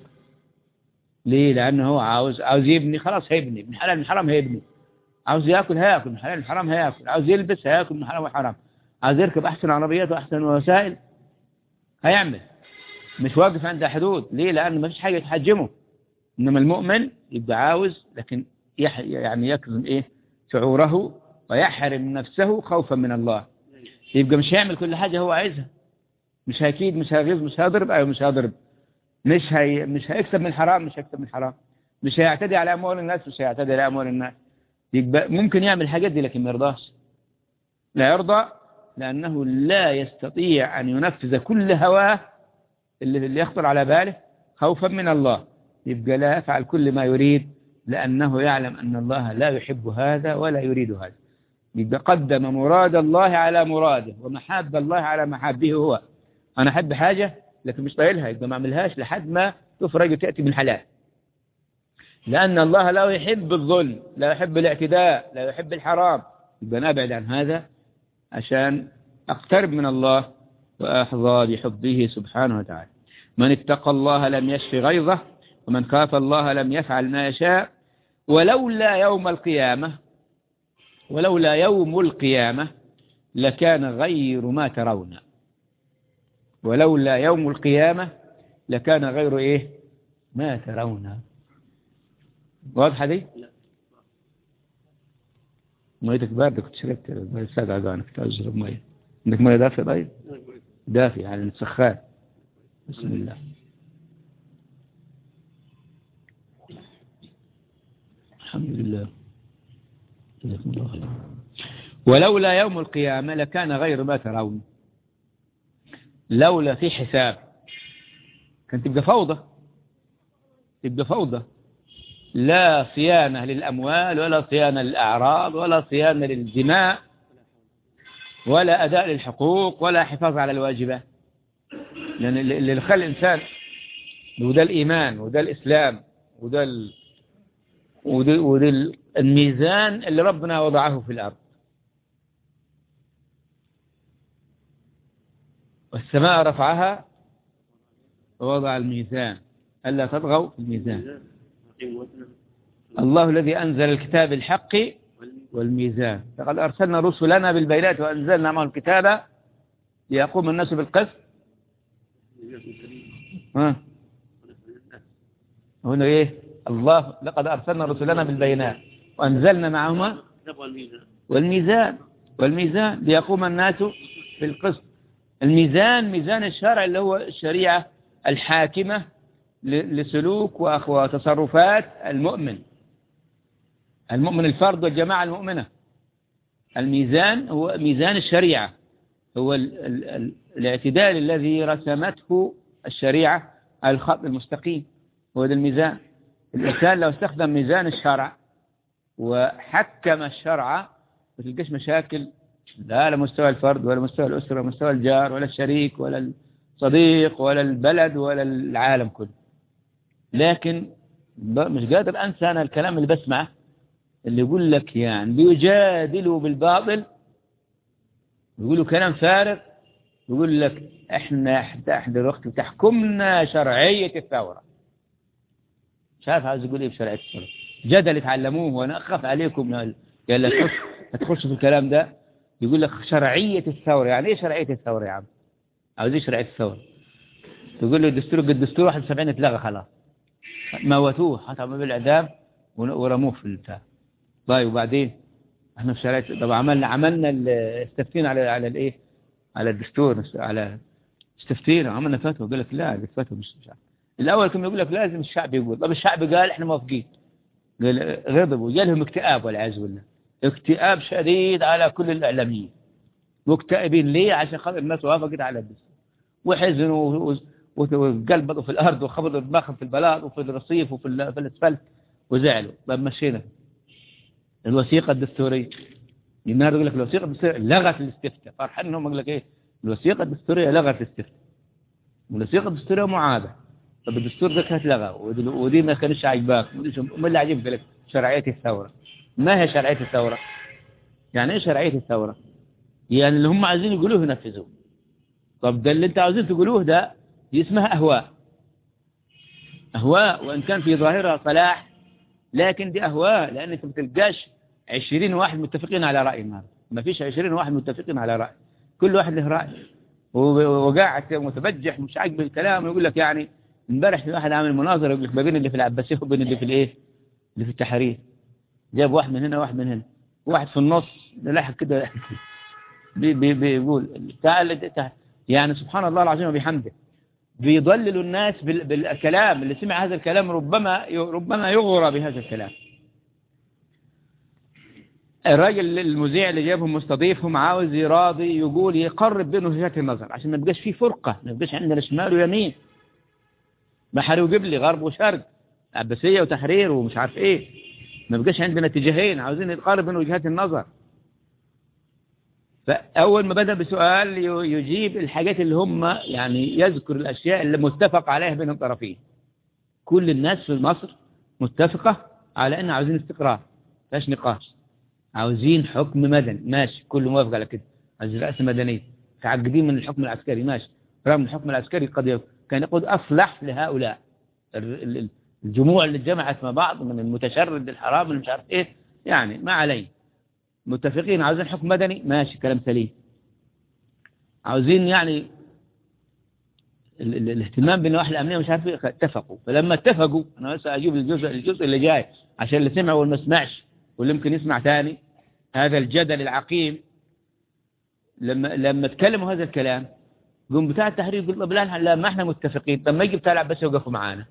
ليه لأنه هو عاوز عاوز يبني خلاص هيبني من حلال من حرام هيبني عاوز ياكل هياكل من حلال الحرام هياكل عاوز يلبس هياكل من حلال وحرام عاوز يركب احسن عربيات واحسن وسائل هيعمل مش واقف عند حدود ليه لان ما فيش حاجه تحجمه انما المؤمن يبقى عاوز لكن يح يعني يكظم ايه شعوره ويحرم نفسه خوفا من الله يبقى مش هيعمل كل حاجه هو عايزها مش هيكيد مش هيغيظ مش هيضرب ايوه مش هيضرب مش هي مش هيكسب من حرام مش هيكسب من حرام مش هيعتدي على اموال الناس مش هيعتدي على اموال الناس يبقى ممكن يعمل الحاجات دي لكن ما يرضاش لا يرضى لأنه لا يستطيع أن ينفذ كل هواه اللي يخطر على باله خوفا من الله يبقى لا يفعل كل ما يريد لأنه يعلم أن الله لا يحب هذا ولا يريد هذا يبقى قدم مراد الله على مراده ومحاب الله على محابه هو أنا أحب حاجة لكن مش طايلها يبقى ما أعملهاش لحد ما تفرج وتأتي من حلال لأن الله لا يحب الظلم لا يحب الاعتداء لا يحب الحرام يبقى نبعد عن هذا عشان أقترب من الله وأحظى بحبه سبحانه وتعالى من اتقى الله لم يشف غيظه ومن خاف الله لم يفعل ما يشاء ولولا يوم القيامة ولولا يوم القيامة لكان غير ما ترون ولولا يوم القيامة لكان غير إيه ما ترون واضحة دي ميتك باردة كنت شربت السادة عقانك تأجر مية عندك مية دافئة طيب دافئة يعني سخان بسم الله الحمد لله جزاكم الله خير ولولا يوم القيامة لكان غير ما ترون لولا في حساب كان تبقى فوضى تبقى فوضى لا صيانة للأموال ولا صيانة للأعراض ولا صيانة للدماء ولا أداء للحقوق ولا حفاظ على الواجبات لأن اللي خلى الإنسان وده الإيمان وده الإسلام وده, ال... وده, وده الميزان اللي ربنا وضعه في الأرض والسماء رفعها ووضع الميزان ألا تطغوا في الميزان الله الذي أنزل الكتاب الحق والميزان لقد أرسلنا رسلنا بالبينات وأنزلنا معهم الكتاب ليقوم الناس بالقسط ها هنا إيه الله لقد أرسلنا رسلنا بالبينات وأنزلنا معهما والميزان والميزان ليقوم الناس بالقسط الميزان ميزان الشرع اللي هو الشريعة الحاكمة لسلوك وتصرفات المؤمن المؤمن الفرد والجماعة المؤمنة الميزان هو ميزان الشريعة هو ال ال ال الاعتدال الذي رسمته الشريعة على الخط المستقيم هو ده الميزان الإنسان لو استخدم ميزان الشرع وحكم الشرع ما تلقاش مشاكل لا على مستوى الفرد ولا مستوى الأسرة ولا مستوى الجار ولا الشريك ولا الصديق ولا البلد ولا العالم كله لكن مش قادر أنسى أنا الكلام اللي بسمعه اللي يقول لك يعني بيجادلوا بالباطل يقولوا كلام فارغ يقول لك احنا احدى الوقت تحكمنا شرعية الثورة مش عارف عايز يقول ايه بشرعية الثورة جدل اتعلموه وانا اخاف عليكم يا لا تخش تخش في الكلام ده يقول لك شرعية الثورة يعني ايه شرعية الثورة يا عم عاوز ايه شرعية الثورة تقول له الدستور الدستور 71 اتلغى خلاص موتوه حتى بالاعدام ورموه في البتاع طيب وبعدين احنا في شرعية طب عملنا عملنا استفتينا على على الايه على الدستور على استفتينا عملنا فتوى قال لك لا الفتوى مش مش عارف الاول كان يقول لك لازم الشعب يقول طب الشعب قال احنا موافقين قال غضبوا جالهم اكتئاب والعياذ بالله اكتئاب شديد على كل الاعلاميين مكتئبين ليه عشان خاطر الناس وافقت على الدستور وحزنوا وقلبطوا في الارض وخبطوا دماغهم في البلاط وفي الرصيف وفي في الاسفلت وزعلوا طب مشينا الوثيقة الدستورية النهارده يقول لك الوثيقة الدستورية لغت الاستفتاء فرحان انهم يقول لك ايه الوثيقة الدستورية لغت الاستفتاء والوثيقة الدستورية معادة طب الدستور ده كانت لغى ودي ما كانش عاجباك ما اللي عاجبك لك شرعية الثورة ما هي شرعية الثورة يعني ايه شرعية الثورة يعني اللي هم عايزين يقولوه ينفذوه طب ده اللي انت عاوزين تقولوه ده دي اسمها اهواء اهواء وان كان في ظاهرها صلاح لكن دي اهواء لان انت ما بتلقاش 20 واحد متفقين على راي النهارده ما فيش 20 واحد متفقين على راي كل واحد له راي وقاعد متبجح مش عاجب الكلام ويقول لك يعني امبارح في واحد عامل مناظره يقول لك ما بين اللي في العباسيه وبين اللي في الايه اللي في التحرير جاب واحد من هنا واحد من هنا واحد في النص لاحق كده بي بي بيقول تعال يعني سبحان الله العظيم وبحمده بيضللوا الناس بالكلام اللي سمع هذا الكلام ربما ربما يغرى بهذا الكلام الراجل المذيع اللي جابهم مستضيفهم عاوز يراضي يقول يقرب بين وجهات النظر عشان ما يبقاش فيه فرقة ما يبقاش عندنا شمال ويمين بحري وقبلي غرب وشرق عباسية وتحرير ومش عارف ايه ما يبقاش عندنا اتجاهين عاوزين نتقارب بين وجهات النظر فأول ما بدأ بسؤال يجيب الحاجات اللي هم يعني يذكر الأشياء اللي متفق عليها بين الطرفين كل الناس في مصر متفقة على أن عاوزين استقرار فاش نقاش عاوزين حكم مدني ماشي كله موافق على كده عايزين رأس مدنية تعقدين من الحكم العسكري ماشي رغم الحكم العسكري قد كان يقول أصلح لهؤلاء ال- ال- الجموع اللي اتجمعت مع بعض من المتشرد الحرام اللي مش عارف ايه يعني ما عليه متفقين عاوزين حكم مدني ماشي كلام سليم عاوزين يعني ال- ال- الاهتمام بالنواحي الامنيه مش عارف ايه اتفقوا فلما اتفقوا انا بس اجيب الجزء الجزء اللي جاي عشان اللي سمع واللي ما سمعش واللي يمكن يسمع ثاني هذا الجدل العقيم لما لما تكلموا هذا الكلام قوم بتاع التحرير يقول طب لا لا ما احنا متفقين طب ما يجي بتاع العباس يوقفوا معانا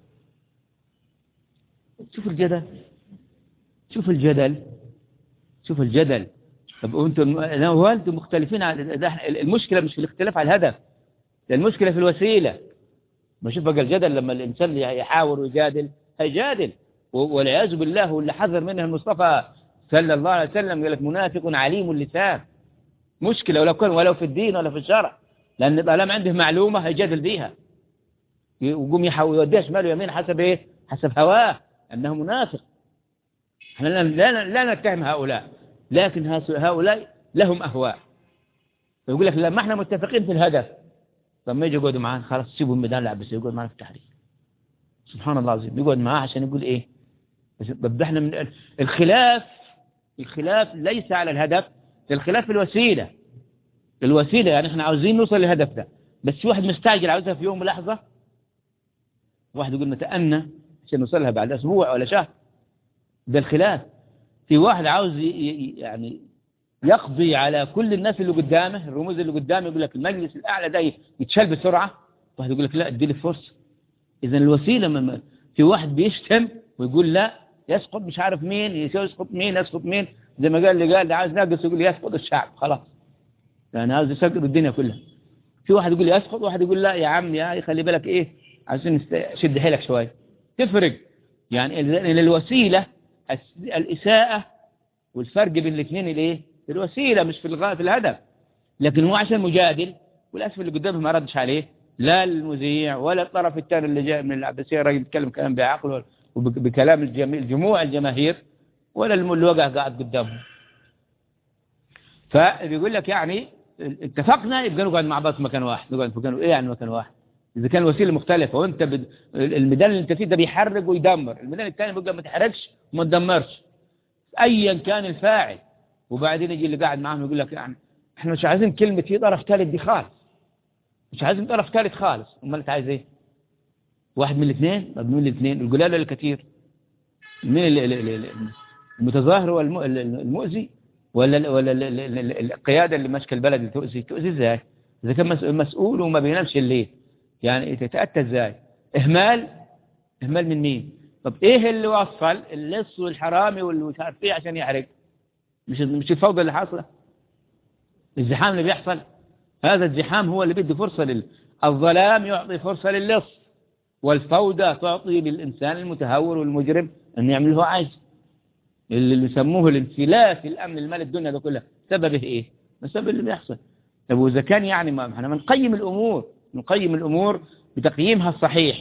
شوف الجدل شوف الجدل شوف الجدل طب وانتم لا، هو انتم مختلفين على ده إحنا- المشكله مش في الاختلاف على الهدف ده المشكله في الوسيله ما شوف بقى الجدل لما الانسان يحاور ويجادل هيجادل و- والعياذ بالله هو اللي حذر منه المصطفى صلى الله عليه وسلم قال لك منافق عليم اللسان مشكله ولو كان ولو في الدين ولا في الشرع لان طالما عنده معلومه هيجادل بيها ويقوم يحاول يوديها شمال ويمين حسب ايه؟ حسب هواه انه منافق احنا لا, لا, لا نتهم هؤلاء لكن هاس- هؤلاء لهم اهواء فيقول لك لما احنا متفقين في الهدف طب ما يجي يقعدوا معانا خلاص سيبوا الميدان لا بس يقعد معنا في التحرير سبحان الله العظيم يقعد معاه عشان يقول ايه بس طب احنا من ال- الخلاف الخلاف ليس على الهدف الخلاف في الوسيله الوسيله يعني احنا عاوزين نوصل للهدف ده بس في واحد مستعجل عاوزها في يوم ولحظه واحد يقول نتأنى عشان نوصلها بعد أسبوع ولا شهر ده الخلاف في واحد عاوز ي- ي- يعني يقضي على كل الناس اللي قدامه الرموز اللي قدامه يقول لك المجلس الأعلى ده يتشال بسرعة واحد يقول لك لا ادي لي فرصة إذا الوسيلة ما- في واحد بيشتم ويقول لا يسقط مش عارف مين يسقط مين يسقط مين زي ما قال اللي قال ده عاوز ناقص يقول يسقط الشعب خلاص يعني عاوز يسقط الدنيا كلها في واحد يقول يسقط واحد يقول لا يا عم يا خلي بالك ايه عشان نست- شد حيلك شويه تفرق يعني ال- الوسيله الس- الاساءه والفرق بين الاثنين الايه الوسيله مش في الغايه في الهدف لكن هو عشان مجادل والاسف اللي قدامه ما ردش عليه لا المذيع ولا الطرف الثاني اللي جاي من العباسيه الراجل بيتكلم كلام بعقل وبكلام الجميع الجموع الجماهير ولا الم- اللي وقع قاعد قدامهم فبيقول لك يعني اتفقنا يبقى نقعد مع بعض في مكان واحد نقعد في مكان ايه يعني مكان واحد اذا كان وسيله مختلفه وانت بد... الميدان اللي انت فيه ده بيحرق ويدمر الميدان الثاني بيقول ما تحرقش وما تدمرش ايا كان الفاعل وبعدين يجي اللي قاعد معاهم يقول لك يعني احنا مش عايزين كلمه في طرف ثالث دي خالص مش عايزين طرف ثالث خالص امال انت عايز ايه واحد من الاثنين طب مين الاثنين القلال ولا الكثير مين ال- ال- ال- ال- المتظاهر والمؤذي ولا ال- ولا ال- ال- ال- القياده اللي ماسكه البلد اللي تؤذي تؤذي ازاي اذا كان مس- مسؤول وما بينامش الليل يعني تتاتى ازاي اهمال اهمال من مين طب ايه اللي وصل اللص والحرامي واللي مش عارف ايه عشان يحرق مش مش الفوضى اللي حاصله الزحام اللي بيحصل هذا الزحام هو اللي بيدي فرصه لل الظلام يعطي فرصه للص والفوضى تعطي للانسان المتهور والمجرم ان يعمل اللي هو عايزه اللي يسموه الانفلات الامن المال الدنيا ده كلها سببه ايه؟ السبب اللي بيحصل طب واذا كان يعني ما احنا بنقيم الامور نقيم الامور بتقييمها الصحيح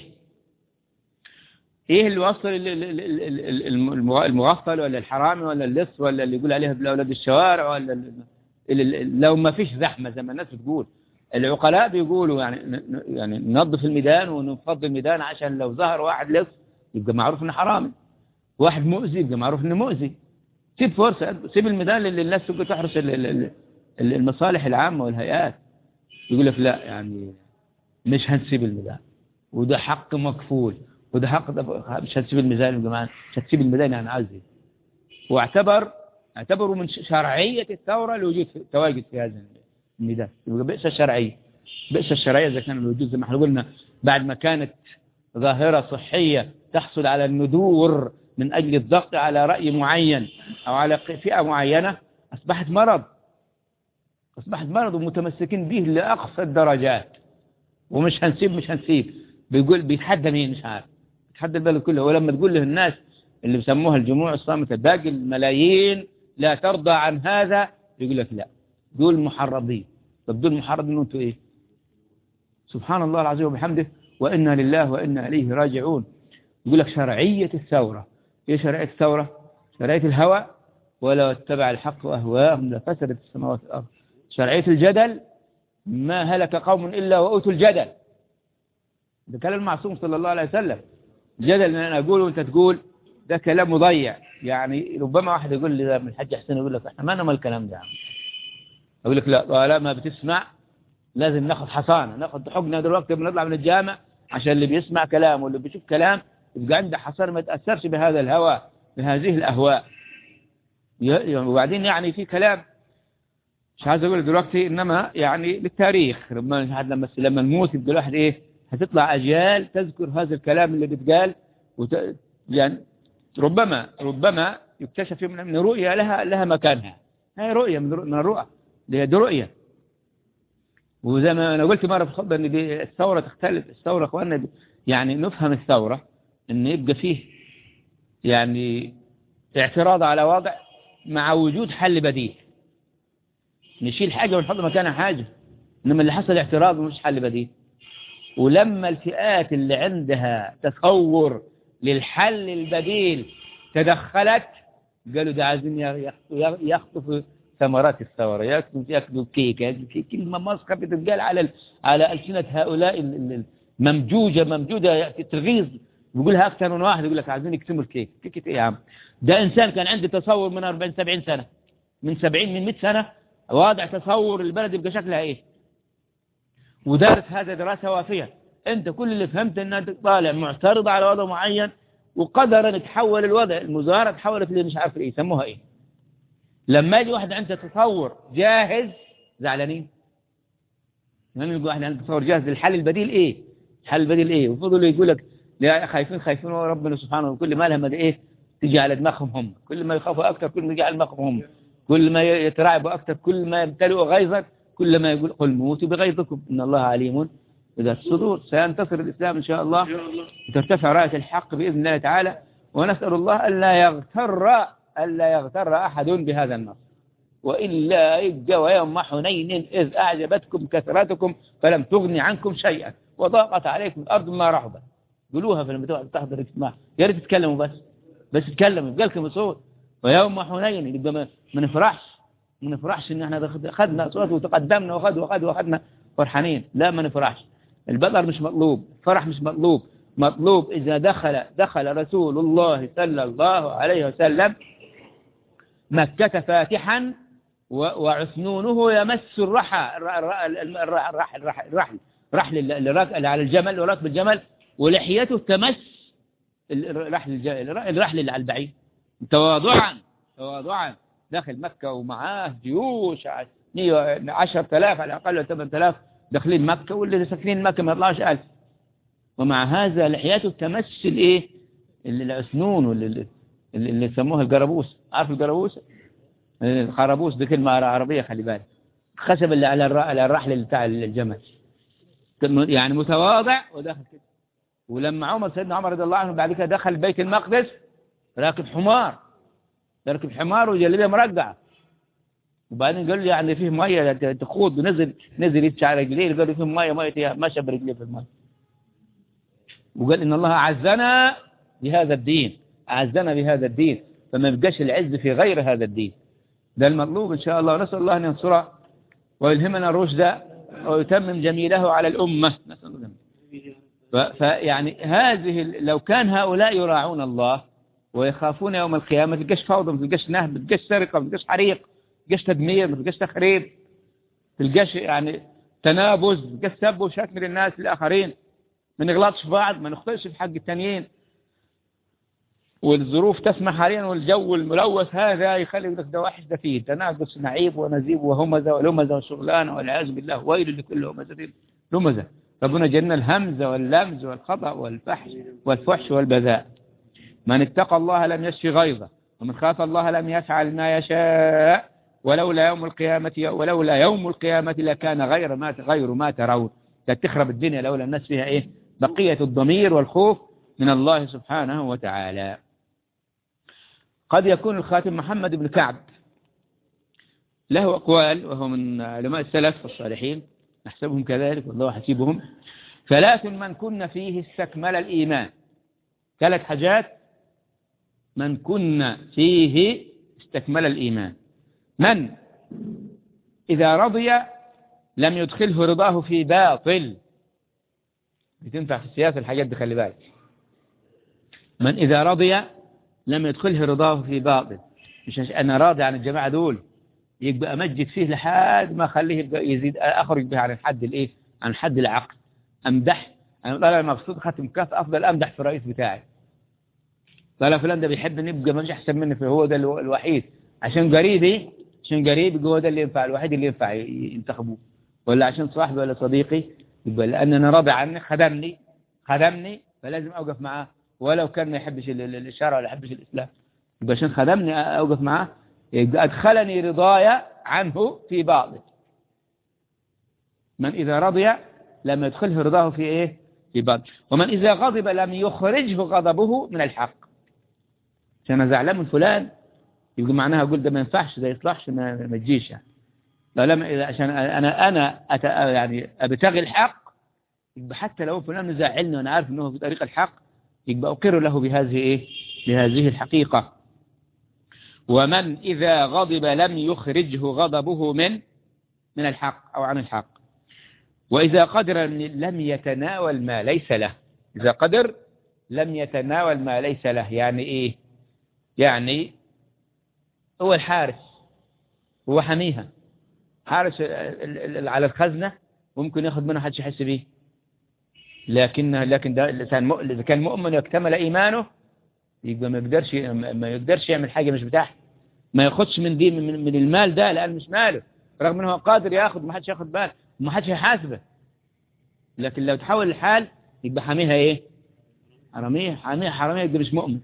ايه اللي وصل ال- ال- ال- ال- ال- المغ- المغفل ولا الحرامي ولا اللص ولا اللي يقول عليها بالاولاد الشوارع ولا ال- ال- ال- لو ما فيش زحمه زي ما الناس بتقول العقلاء بيقولوا يعني ن- ن- يعني ننظف الميدان ونفضي الميدان عشان لو ظهر واحد لص يبقى معروف انه حرامي واحد مؤذي يبقى معروف انه مؤذي سيب فرصه سيب الميدان اللي الناس تبقى تحرس ال- ال- ال- ال- المصالح العامه والهيئات يقول لك لا يعني مش هنسيب الميدان وده حق مكفول وده حق مش هتسيب الميزان يا جماعه مش هتسيب الميدان يعني عايز ايه واعتبر اعتبروا من شرعيه الثوره الوجود في التواجد في هذا الميدان يبقى بئس الشرعيه بئس الشرعيه اذا كان الوجود زي ما احنا قلنا بعد ما كانت ظاهره صحيه تحصل على الندور من اجل الضغط على راي معين او على فئه معينه اصبحت مرض اصبحت مرض ومتمسكين به لاقصى الدرجات ومش هنسيب مش هنسيب بيقول بيتحدى مين مش عارف بيتحدى البلد كله ولما تقول له الناس اللي بيسموها الجموع الصامتة باقي الملايين لا ترضى عن هذا يقول لك لا دول محرضين طب دول محرضين انتوا ايه سبحان الله العظيم وبحمده وإنا لله وإنا إليه راجعون يقول لك شرعية الثورة ايه شرعية الثورة شرعية الهوى ولو اتبع الحق أهواهم لفسدت السماوات والأرض شرعية الجدل ما هلك قوم إلا وأوتوا الجدل ده كلام المعصوم صلى الله عليه وسلم جدل ان انا اقول وانت تقول ده كلام مضيع يعني ربما واحد يقول لي من الحاج حسين يقول لك احنا ما نعمل الكلام ده اقول لك لا لا ما بتسمع لازم ناخذ حصانه ناخذ حقنا دلوقتي بنطلع من الجامع عشان اللي بيسمع كلام واللي بيشوف كلام يبقى عنده حصانه ما يتاثرش بهذا الهوى بهذه الاهواء وبعدين يعني في كلام مش عايز اقول دلوقتي انما يعني للتاريخ لما لما لما نموت يبقى الواحد ايه هتطلع اجيال تذكر هذا الكلام اللي بيتقال وت... يعني ربما ربما يكتشف من من رؤية لها لها مكانها هي رؤية من من الرؤى دي رؤية وزي ما انا قلت مره في الخطبه ان دي الثوره تختلف الثوره اخواننا يعني نفهم الثوره ان يبقى فيه يعني اعتراض على وضع مع وجود حل بديل نشيل حاجة ونحط مكانها حاجة إنما اللي حصل اعتراض ومش حل بديل ولما الفئات اللي عندها تصور للحل البديل تدخلت قالوا ده عايزين يخطفوا ثمرات الثورة ياكلوا ياكلوا كيك في كلمة مسخة بتتقال على على ألسنة هؤلاء الممجوجة ممجودة تغيظ بيقولها أكثر من واحد يقول لك عايزين يقسموا الكيك كيكة إيه يا عم ده إنسان كان عنده تصور من 40 70 سنة من 70 من 100 سنة واضع تصور البلد يبقى شكلها إيه ودارس هذا دراسة وافية أنت كل اللي فهمت أنك طالع معترض على وضع معين وقدرا تحول الوضع المظاهرة تحولت اللي مش عارف إيه يسموها إيه لما يجي واحد عنده تصور جاهز زعلانين لما يجي واحد عنده تصور جاهز الحل البديل إيه الحل البديل إيه وفضلوا يقول لك لا خايفين خايفين ربنا سبحانه كل ما لهم إيه تيجي على دماغهم هم كل ما يخافوا أكثر كل ما يجي على دماغهم هم كل ما يترعبوا أكثر كل ما يمتلئوا غيظا كل ما يقول قل موتوا بغيظكم إن الله عليم بذات الصدور سينتصر الإسلام إن شاء الله وترتفع راية الحق بإذن الله تعالى ونسأل الله ألا يغتر ألا يغتر أحد بهذا النصر وإلا يبقى ويوم حنين إذ أعجبتكم كثرتكم فلم تغني عنكم شيئا وضاقت عليكم الأرض ما رحبت قولوها في لما تحضر اجتماع يا ريت تتكلموا بس بس تتكلموا يبقى لكم صوت ويوم حنين يبقى ما نفرحش ما نفرحش ان احنا اخذنا صوت وتقدمنا واخذ واخذ واخذنا فرحانين لا ما نفرحش البطر مش مطلوب فرح مش مطلوب مطلوب إذا دخل دخل رسول الله صلى الله عليه وسلم مكة فاتحا وعثنونه يمس الرحى الرحل الرحل الرحل رحل اللي على الجمل وراكب الجمل ولحيته تمس الرحل الرحل اللي على البعير تواضعا تواضعا داخل مكة ومعاه جيوش 10000 على الأقل 8000 داخلين مكة واللي ساكنين مكة ما يطلعش ألف ومع هذا لحياته تمس الايه الأسنون واللي اللي يسموها الجرابوس عارف الجرابوس الخرابوس دي كلمة عربية خلي بالك خشب اللي على الرحل بتاع الجمل يعني متواضع ودخل كده ولما عمر سيدنا عمر رضي الله عنه بعد كده دخل بيت المقدس راكب حمار راكب حمار وجلبيه مرقعه وبعدين قال لي يعني فيه ميه تخوض نزل نزل يتشع على رجليه قال لي فيه ميه ميه مشى برجليه في الميه وقال ان الله اعزنا بهذا الدين اعزنا بهذا الدين فما يبقاش العز في غير هذا الدين ده المطلوب ان شاء الله ونسال الله ان ينصره ويلهمنا الرشد ويتمم جميله على الامه نسال الله فيعني هذه لو كان هؤلاء يراعون الله ويخافون يوم القيامه ما تلقاش فوضى ما تلقاش نهب ما تلقاش سرقه ما تلقاش حريق تلقاش تدمير ما تلقاش تخريب تلقاش يعني تنابز ما تلقاش سب وشتم للناس الاخرين ما نغلطش في بعض ما نخطئش في حق التانيين والظروف تسمح حاليا والجو الملوث هذا يخلي لك ده وحش ده فيه تنافس نعيب ونزيب وهمزه ولمزه وشغلانه والعياذ بالله ويل لكل همزه لمزه ربنا جنة الهمزه واللمز والخطا والفحش والفحش والبذاء من اتقى الله لم يشفي غيظه ومن خاف الله لم يفعل ما يشاء ولولا يوم القيامة ولولا يوم القيامة لكان غير ما غير ما ترون تخرب الدنيا لولا الناس فيها ايه بقية الضمير والخوف من الله سبحانه وتعالى قد يكون الخاتم محمد بن كعب له أقوال وهو من علماء السلف والصالحين نحسبهم كذلك والله حسيبهم ثلاث من كن فيه استكمل الإيمان ثلاث حاجات من كن فيه استكمل الإيمان من إذا رضي لم يدخله رضاه في باطل بتنفع في السياسة الحاجات دي خلي بالك من إذا رضي لم يدخله رضاه في باطل مش عشان أنا راضي عن الجماعة دول يبقى أمجد فيه لحد ما أخليه يبقى يزيد أخرج به عن الحد الإيه عن حد العقل أمدح أنا طالع مبسوط ختم كاف أفضل أمدح في الرئيس بتاعي طالع فلان ده بيحب ان يبقى مش أحسن مني فهو ده الو- الوحيد عشان قريبي عشان قريب يبقى هو ده اللي ينفع الوحيد اللي ينفع ي- ينتخبوه ولا عشان صاحبي ولا صديقي يبقى لأن أنا راضي عني خدمني خدمني فلازم أوقف معاه ولو كان ما يحبش ال- ال- الشرع ولا يحبش الإسلام يبقى عشان خدمني أوقف معاه يبقى أدخلني رضايا عنه في باطل من إذا رضي لم يدخله رضاه في إيه في باطل ومن إذا غضب لم يخرجه غضبه من الحق عشان أنا زعلان من فلان يبقى معناها أقول ده ما ينفعش ده يصلحش ما, ما تجيش يعني لا لما إذا عشان أنا أنا أت يعني أبتغي الحق يبقى حتى لو فلان مزعلني وأنا عارف أنه في طريق الحق يبقى أقر له بهذه إيه بهذه الحقيقة ومن إذا غضب لم يخرجه غضبه من من الحق أو عن الحق وإذا قدر لم يتناول ما ليس له إذا قدر لم يتناول ما ليس له يعني إيه يعني هو الحارس هو حميها حارس ال- ال- ال- على الخزنة ممكن ياخذ منها حدش يحس به لكن لكن ده إذا كان مؤمن إذا كان مؤمن واكتمل إيمانه يبقى ما يقدرش ما يقدرش يعمل حاجة مش بتاعته ما ياخدش من دي من, من المال ده لأن مش ماله رغم انه هو قادر ياخذ ما حدش ياخذ باله ما حدش يحاسبه لكن لو تحول الحال يبقى حاميها ايه حراميه حاميها حراميه يبقى مش مؤمن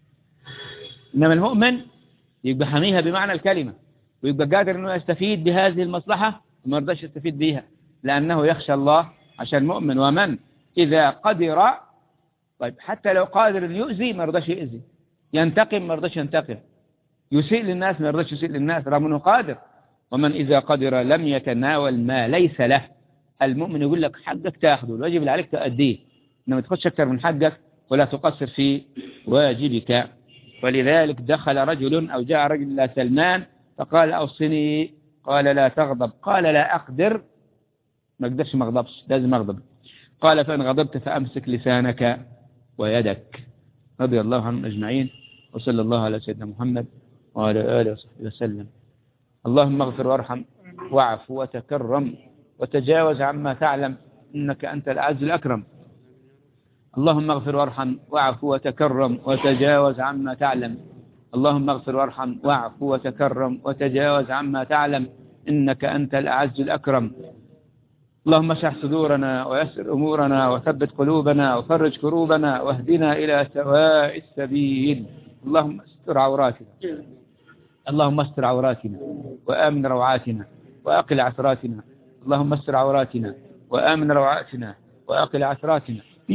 انما المؤمن يبقى حاميها بمعنى الكلمة ويبقى قادر انه يستفيد بهذه المصلحة وما يرضاش يستفيد بها لأنه يخشى الله عشان مؤمن ومن إذا قدر طيب حتى لو قادر أن يؤذي ما يرضاش يؤذي ينتقم ما يرضاش ينتقم يسيء للناس ما يرضاش يسيء للناس رغم أنه قادر ومن إذا قدر لم يتناول ما ليس له المؤمن يقول لك حقك تاخذه الواجب اللي عليك تأديه إنما تخش أكثر من حقك ولا تقصر في واجبك ولذلك دخل رجل أو جاء رجل إلى سلمان فقال أوصني قال لا تغضب قال لا أقدر ما أقدرش ما أغضبش لازم أغضب قال فإن غضبت فأمسك لسانك ويدك رضي الله عنهم أجمعين وصلى الله على سيدنا محمد وعلى آله وصحبه وسلم اللهم اغفر وارحم واعف وتكرم وتجاوز عما تعلم إنك أنت الأعز الأكرم اللهم اغفر وارحم واعف وتكرم وتجاوز عما تعلم اللهم اغفر وارحم واعف وتكرم وتجاوز عما تعلم إنك أنت الأعز الأكرم اللهم اشرح صدورنا ويسر أمورنا وثبت قلوبنا وفرج كروبنا واهدنا إلى سواء السبيل اللهم استر عوراتنا اللهم استر عوراتنا وآمن روعاتنا وأقل عثراتنا اللهم استر عوراتنا وآمن روعاتنا وأقل عثراتنا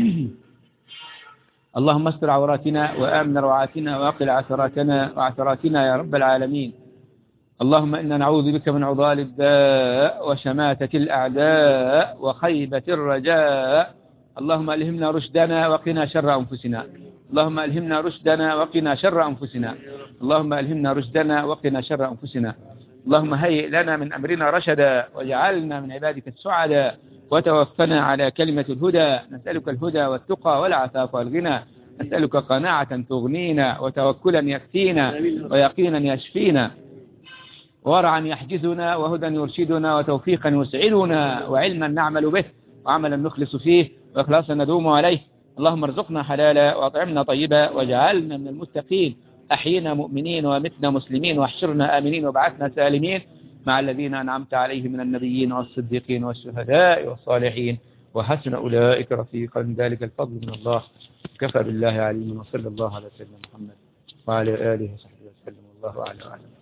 اللهم استر عوراتنا وآمن روعاتنا وأقل عثراتنا وعثراتنا يا رب العالمين اللهم إنا نعوذ بك من عضال الداء وشماتة الأعداء وخيبة الرجاء اللهم ألهمنا رشدنا وقنا شر أنفسنا اللهم ألهمنا رشدنا وقنا شر أنفسنا اللهم ألهمنا رشدنا وقنا شر أنفسنا اللهم هيئ لنا من أمرنا رشدا واجعلنا من عبادك السعداء وتوفنا على كلمة الهدى نسألك الهدى والتقى والعفاف والغنى نسألك قناعة تغنينا وتوكلا يكفينا ويقينا يشفينا ورعا يحجزنا وهدى يرشدنا وتوفيقا يسعدنا وعلما نعمل به وعملا نخلص فيه وإخلاصا ندوم عليه اللهم ارزقنا حلالا وأطعمنا طيبا واجعلنا من المتقين أحينا مؤمنين ومتنا مسلمين واحشرنا آمنين وبعثنا سالمين مع الذين أنعمت عليهم من النبيين والصديقين والشهداء والصالحين وحسن أولئك رفيقا ذلك الفضل من الله كفى بالله عليما وصلى الله على سيدنا محمد وعلى آله وصحبه وسلم والله أعلم